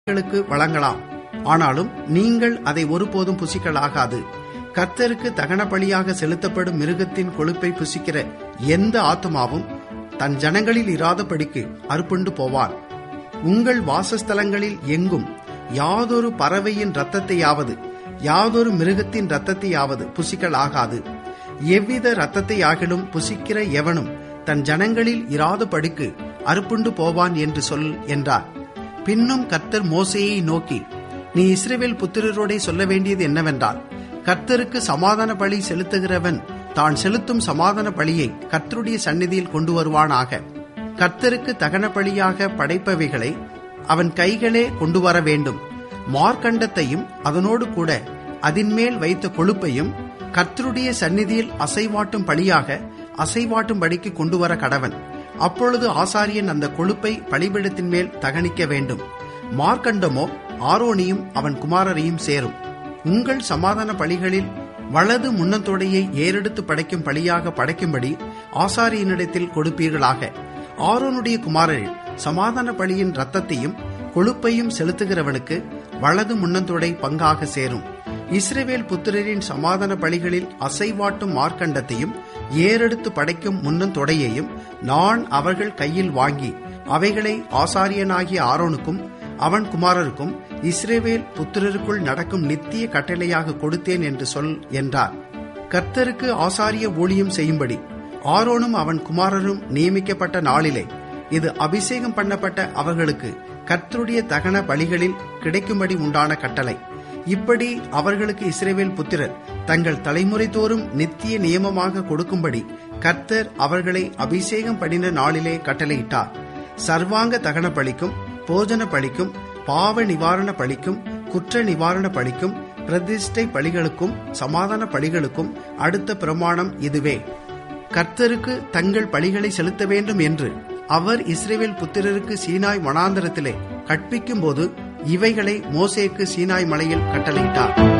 உங்களுக்கு வழங்கலாம் ஆனாலும் நீங்கள் அதை ஒருபோதும் புசிக்கலாகாது கர்த்தருக்கு தகன பலியாக செலுத்தப்படும் மிருகத்தின் கொழுப்பை புசிக்கிற எந்த ஆத்மாவும் தன் ஜனங்களில் இராதபடிக்கு அறுப்புண்டு போவான் உங்கள் வாசஸ்தலங்களில் எங்கும் யாதொரு பறவையின் இரத்தத்தையாவது யாதொரு மிருகத்தின் இரத்தத்தையாவது புசிக்கலாகாது எவ்வித இரத்தத்தையாகிலும் புசிக்கிற எவனும் தன் ஜனங்களில் இராதபடிக்கு அறுப்புண்டு போவான் என்று சொல் என்றார் பின்னும் கர்த்தர் மோசேயை நோக்கி நீ இஸ்ரேவேல் புத்திரரோடே சொல்ல வேண்டியது என்னவென்றால் கர்த்தருக்கு சமாதான பலி செலுத்துகிறவன் தான் செலுத்தும் சமாதான பலியை கர்த்தருடைய சந்நிதியில் கொண்டு வருவானாக கர்த்தருக்கு தகன பலியாக படைப்பவைகளை அவன் கைகளே கொண்டு வர வேண்டும் மார்க்கண்டத்தையும் அதனோடு கூட அதின்மேல் வைத்த கொழுப்பையும் கர்த்தருடைய சந்நிதியில் அசைவாட்டும் பலியாக அசைவாட்டும் படிக்கு கொண்டு வர கடவன் அப்பொழுது ஆசாரியன் அந்த கொழுப்பை பலிபீடத்தின் மேல் தகனிக்க வேண்டும் மார்க்கண்டமோ ஆரோனியும் அவன் குமாரரையும் சேரும் உங்கள் சமாதான பலிகளில் வலது முன்னந்தொடையை ஏறெடுத்து படைக்கும் பலியாக படைக்கும்படி ஆசாரியனிடத்தில் கொடுப்பீர்களாக ஆரோனுடைய குமாரரில் சமாதான பலியின் ரத்தத்தையும் கொழுப்பையும் செலுத்துகிறவனுக்கு வலது முன்னந்தொடை பங்காக சேரும் இஸ்ரேவேல் புத்திரரின் சமாதான பலிகளில் அசைவாட்டும் மார்க்கண்டத்தையும் ஏறெடுத்து படைக்கும் முன்னந்தொடையையும் நான் அவர்கள் கையில் வாங்கி அவைகளை ஆசாரியனாகிய ஆரோனுக்கும் அவன் குமாரருக்கும் இஸ்ரேவேல் புத்திரருக்குள் நடக்கும் நித்திய கட்டளையாக கொடுத்தேன் என்று சொல் என்றார் கர்த்தருக்கு ஆசாரிய ஊழியம் செய்யும்படி ஆரோனும் அவன் குமாரரும் நியமிக்கப்பட்ட நாளிலே இது அபிஷேகம் பண்ணப்பட்ட அவர்களுக்கு கர்த்தருடைய தகன பலிகளில் கிடைக்கும்படி உண்டான கட்டளை இப்படி அவர்களுக்கு இஸ்ரேவேல் புத்திரர் தங்கள் தலைமுறை தோறும் நித்திய நியமமாக கொடுக்கும்படி கர்த்தர் அவர்களை அபிஷேகம் பண்ணின நாளிலே கட்டளையிட்டார் சர்வாங்க தகன பலிக்கும் போஜன பலிக்கும் பாவ நிவாரண பலிக்கும் குற்ற நிவாரண பலிக்கும் பிரதிஷ்டை பலிகளுக்கும் சமாதான பலிகளுக்கும் அடுத்த பிரமாணம் இதுவே கர்த்தருக்கு தங்கள் பலிகளை செலுத்த வேண்டும் என்று அவர் இஸ்ரேவேல் புத்திரருக்கு சீனாய் வனாந்தரத்திலே கற்பிக்கும் போது இவைகளை மோசேக்கு சீனாய் மலையில் கட்டளையிட்டார்